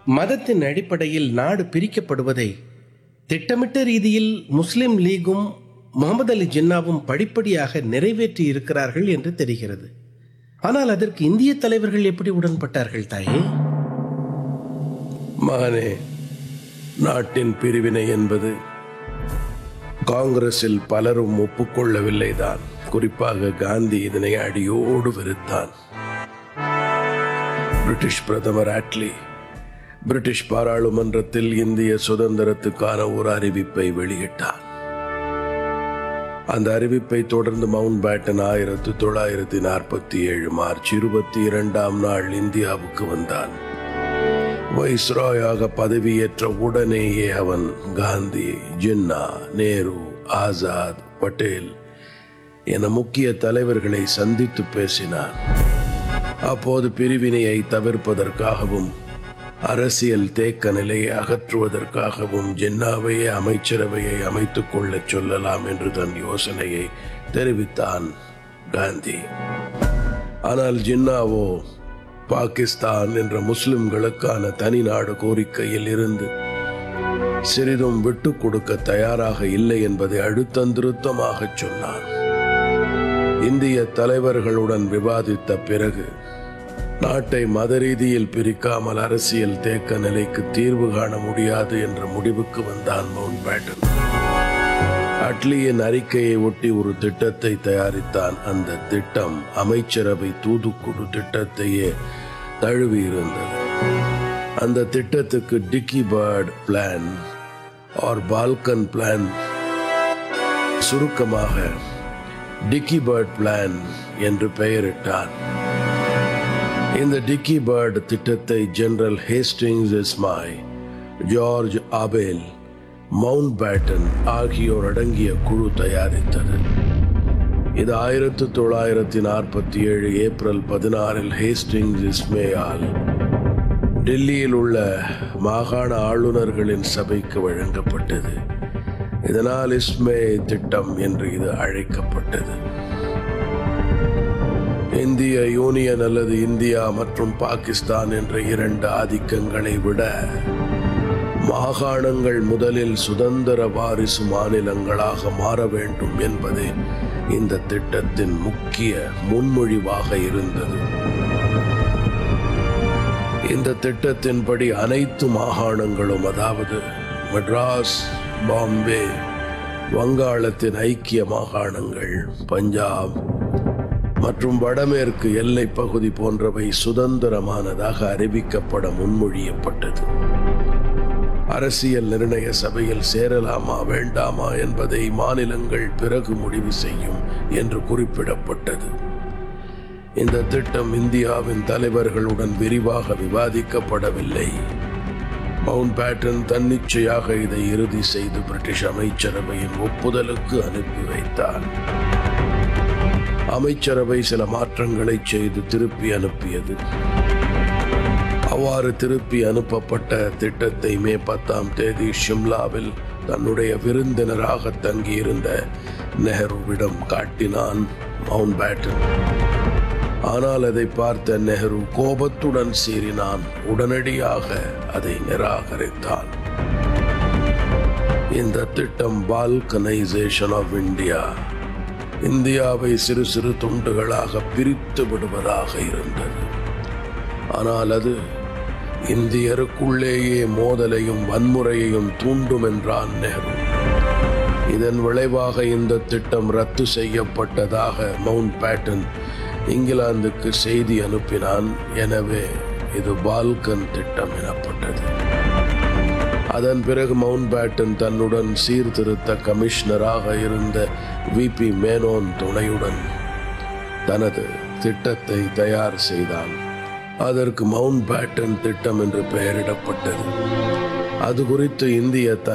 மதத்தின் அடிப்படையில் நாடு பிரிக்கப்படுவதை திட்டமிட்ட ரீதியில் முஸ்லிம் லீகும் முகமது அலி ஜின்னாவும் படிப்படியாக நிறைவேற்றி இருக்கிறார்கள் என்று தெரிகிறது ஆனால் அதற்கு இந்திய தலைவர்கள் எப்படி உடன்பட்டார்கள் தாயே மகனே நாட்டின் பிரிவினை என்பது காங்கிரஸில் பலரும் ஒப்புக்கொள்ளவில்லைதான் குறிப்பாக காந்தி இதனை அடியோடு வெறுத்தான் பிரிட்டிஷ் பிரதமர் ஆட்லி பிரிட்டிஷ் பாராளுமன்றத்தில் இந்திய சுதந்திரத்துக்கான ஒரு அறிவிப்பை வெளியிட்டார் அந்த அறிவிப்பை தொடர்ந்து மவுண்ட் பேட்டன் ஆயிரத்தி தொள்ளாயிரத்தி நாற்பத்தி ஏழு மார்ச் இருபத்தி இரண்டாம் நாள் இந்தியாவுக்கு வந்தான் வைஸ்ராயாக பதவியேற்ற உடனேயே அவன் காந்தி ஜின்னா நேரு ஆசாத் பட்டேல் என முக்கிய தலைவர்களை சந்தித்து பேசினான் அப்போது பிரிவினையை தவிர்ப்பதற்காகவும் அரசியல் தேக்க நிலையை அகற்றுவதற்காகவும் ஜின்னாவையே அமைச்சரவையை அமைத்துக் கொள்ளச் சொல்லலாம் என்று தன் யோசனையை தெரிவித்தான் காந்தி ஆனால் ஜின்னாவோ பாகிஸ்தான் என்ற முஸ்லிம்களுக்கான தனி நாடு கோரிக்கையில் இருந்து சிறிதும் விட்டுக் கொடுக்க தயாராக இல்லை என்பதை அழுத்தந்திருத்தமாக சொன்னான் இந்திய தலைவர்களுடன் விவாதித்த பிறகு நாட்டை மத ரீதியில் பிரிக்காமல் அரசியல் தேக்க நிலைக்கு தீர்வு காண முடியாது என்ற முடிவுக்கு வந்தான் மவுண்ட் பேட்டன் அட்லியின் அறிக்கையை ஒட்டி ஒரு திட்டத்தை தயாரித்தான் அந்த திட்டம் அமைச்சரவை தூதுக்குழு திட்டத்தையே தழுவி இருந்தது அந்த திட்டத்துக்கு Dickie Bird plan or Balkan plan சுருக்கமாக டிக்கி பேர்ட் பிளான் என்று பெயரிட்டான் இந்த டிக்கி பேர்ட் திட்டத்தை general Hastings Ismay George Abell Mountbatten ஆகியோர் அடங்கிய குழு தயாரித்தது இது ஆயிரத்தி தொள்ளாயிரத்தி நாற்பத்தி ஏழு ஏப்ரல் பதினாறில் ஹேஸ்டிங்ஸ் இஸ்மேயால் டெல்லியில் உள்ள மாகாண ஆளுநர்களின் சபைக்கு வழங்கப்பட்டது இதனால் இஸ்மே திட்டம் என்று இது அழைக்கப்பட்டது இந்திய யூனியன் அல்லது இந்தியா மற்றும் பாகிஸ்தான் என்ற இரண்டு ஆதிக்கங்களை விட மாகாணங்கள் முதலில் சுதந்திர வாரிசு மாநிலங்களாக மாற வேண்டும் என்பதே இந்த திட்டத்தின் முக்கிய முன்மொழிவாக இருந்தது இந்த திட்டத்தின்படி அனைத்து மாகாணங்களும் அதாவது மெட்ராஸ் பாம்பே வங்காளத்தின் ஐக்கிய மாகாணங்கள் பஞ்சாப் மற்றும் வடமேற்கு எல்லை பகுதி போன்றவை சுதந்திரமானதாக அறிவிக்கப்பட முன்மொழியப்பட்டது அரசியல் நிர்ணய சபையில் சேரலாமா வேண்டாமா என்பதை மாநிலங்கள் பிறகு முடிவு செய்யும் என்று குறிப்பிடப்பட்டது இந்த திட்டம் இந்தியாவின் தலைவர்களுடன் விரிவாக விவாதிக்கப்படவில்லை மவுண்ட் பேட்டன் தன்னிச்சையாக இதை இறுதி செய்து பிரிட்டிஷ் அமைச்சரவையின் ஒப்புதலுக்கு அனுப்பி வைத்தார் அமைச்சரவை சில மாற்றங்களை செய்து திருப்பி அனுப்பியது அவ்வாறு திருப்பி அனுப்பப்பட்ட திட்டத்தை மே பத்தாம் தேதி ஷிம்லாவில் தன்னுடைய விருந்தினராக தங்கியிருந்த நெஹ்ருவிடம் காட்டினான் மவுண்ட் பேட்டன் ஆனால் அதை பார்த்த நெஹ்ரு கோபத்துடன் சீறினான் உடனடியாக அதை நிராகரித்தான் இந்த திட்டம் பால்கனைசேஷன் ஆஃப் இந்தியா இந்தியாவை சிறு சிறு துண்டுகளாக பிரித்து விடுவதாக இருந்தது ஆனால் அது இந்தியருக்குள்ளேயே மோதலையும் வன்முறையையும் தூண்டும் என்றான் நெஹ்ரு இதன் விளைவாக இந்த திட்டம் ரத்து செய்யப்பட்டதாக மவுண்ட் பேட்டன் இங்கிலாந்துக்கு செய்தி அனுப்பினான் எனவே இது பால்கன் திட்டம் எனப்பட்டது அதன் பிறகு மவுண்ட் பேட்டன் தன்னுடன் சீர்திருத்த கமிஷனராக இருந்த வி பி மேனோன் துணையுடன் தனது திட்டத்தை தயார் செய்தான் அதற்கு மவுண்ட் பேட்டன் திட்டம் என்று பெயரிடப்பட்டது அது குறித்து இந்திய